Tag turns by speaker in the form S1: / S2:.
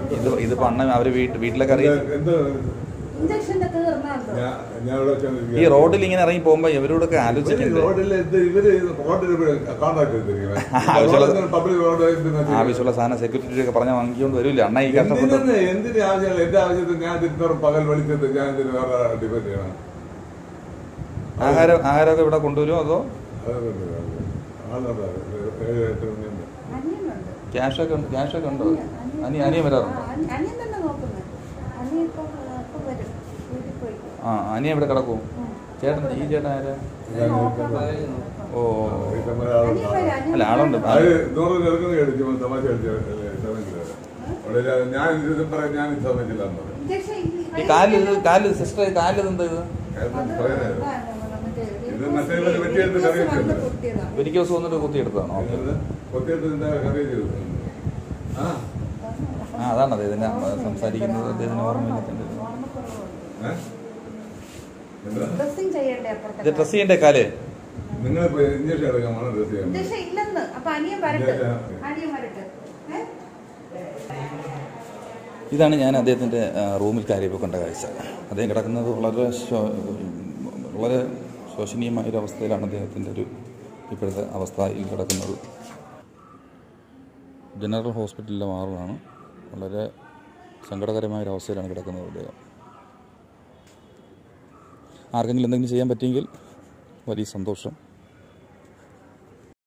S1: ഇത് ഇതിപ്പോ അണ്ണൻ അവര് വീട്ട് വീട്ടിലൊക്കെ അറിയാം
S2: എന്ത്
S3: ഇഞ്ചക്ഷന്റെ തീർന്നാണ്ടോ
S2: ഞാൻ- ഞാൻ ഇവിടെ വെച്ചാൽ
S1: ഈ റോഡിൽ ഇങ്ങനെ ഇറങ്ങി പോകുമ്പോ ഇവരോടൊക്കെ
S2: ഇവര്
S1: ആലോചിച്ചിട്ടുണ്ട്
S2: റോഡിൽ എന്ത് ഇവര് റോഡിൽ കോൺട്രാക്ട്
S1: ആവശ്യമുള്ള-
S2: ചെയ്തിരിക്കുന്നത് പബ്ലിക് റോഡ് എന്തിനാ ചെയ്യുന്നത്?
S1: ആവശ്യമുള്ള സാധനം സെക്യൂരിറ്റി ഒക്കെ പറഞ്ഞ വാങ്ങിക്കൊണ്ട് വരില്ല അണ്ണ ഈ കഷ്ടപ്പെട്ട്
S2: എന്തിനെന്ന് എന്തിന് ആവശ്യമില്ല എന്റെ ആവശ്യത്തിന് ഞാൻ തിരുത്തോറും പകൽ വിളിച്ചത് ഞാൻ ഇതിന് വേറെ ഡിപെൻഡ് ചെയ്യണം
S1: ആഹാരം ആഹാരമൊക്കെ ഇവിടെ കൊണ്ടുവരുമോ അതോ
S2: അതൊക്കെ ഉണ്ട്. ആളുണ്ട്. ഏഴ് എട്ട് മണിയുണ്ട്.
S3: അനിയനുണ്ട്
S1: ക്യാഷൊക്കെ ഉണ്ട് ക്യാഷൊക്കെ ഉണ്ടോ അനി അനിയൻ വരാറുണ്ടോ
S3: ആ, അനി- അനിയൻ തന്നെ നോക്കുന്നത് അനിയൻ ഇപ്പൊ ഇപ്പൊ വരും വീട്ടിൽ പോയി
S1: ആ അനിയൻ ഇവിടെ കിടക്കും ചേട്ടൻ ഈ ചേട്ടൻ ആരാ
S3: ഞാൻ നോക്കാൻ
S1: ഓ
S2: വീട്ടമ്മ
S3: അനിയൻ
S2: ആളുണ്ട്.
S3: വരും, അനിയൻ
S1: അല്ല, ആളുണ്ട്.
S3: വരും.
S2: അത് നൂറ് നിരക്കുന്ന കേട്ടു തമാശ കളിച്ചു അവിടെ ഞാൻ- ഞാൻ ഇത് പറയാൻ ഞാൻ ഇത് സമ്മതിച്ചില്ല എന്ന് പറഞ്ഞു.
S3: ഇഞ്ചക്ഷൻ
S1: ഈ കാല് ഇത് കാല് സിസ്റ്റർ കാല് എന്താ ഇത്
S2: കാരണം
S3: അത്
S2: പറയാനായിരുന്നു.
S3: ഇതാണ് മറ്റേ
S2: ഇത് മറ്റേ ഒരു വെട്ടിയെടുത്ത് കറി
S3: വന്ന്
S2: വെച്ചത്.
S3: കുത്തിയതാണ്.
S1: ഒരിക്കൽ ദിവസം വന്നിട്ട് കുത്തിയെടുത്തതാണോ ഓക്കെ
S2: ഇത് കൊത്തിയിട്ട് ഇതിന്റെ കറി ചെയ്തു ആ
S1: ആ അതാണ് അദ്ദേഹത്തിന് സംസാരിക്കുന്നത് അദ്ദേഹത്തിന് ഓർമ്മയില്ല
S2: ഏ? എന്താ?
S3: ഡ്രസ്സിങ് ചെയ്യണ്ടേ അപ്പുറത്തെ
S1: ഇത് ഡ്രസ് ചെയ്യണ്ടേ കാല്
S2: നിങ്ങളിപ്പോ ഇഞ്ചക്ഷൻ എടുക്കാമാണ് ഡ്രസ് ചെയ്യാൻ
S3: ഇഞ്ചക്ഷൻ ഇല്ലെന്ന് അപ്പൊ അനിയൻ വരട്ടെ
S2: ഇല്ല.
S3: അനിയൻ വരട്ടെ ഏ?
S1: ഇതാണ് ഞാൻ അദ്ദേഹത്തിൻ്റെ റൂമിൽ കയറിയപ്പോൾ കണ്ട കാഴ്ച അദ്ദേഹം കിടക്കുന്നത് വളരെ ശോ- വളരെ ശോചനീയമായ ഒരു അവസ്ഥയിലാണ് അദ്ദേഹത്തിൻ്റെ ഒരു ഇപ്പോഴത്തെ അവസ്ഥയിൽ കിടക്കുന്നത് ജനറൽ ഹോസ്പിറ്റലിലെ വാർഡാണ് വളരെ സങ്കടകരമായ ഒരു അവസ്ഥയിലാണ് കിടക്കുന്നത് അദ്ദേഹം ആർക്കെങ്കിലും എന്തെങ്കിലും ചെയ്യാൻ പറ്റിയെങ്കിൽ വലിയ സന്തോഷം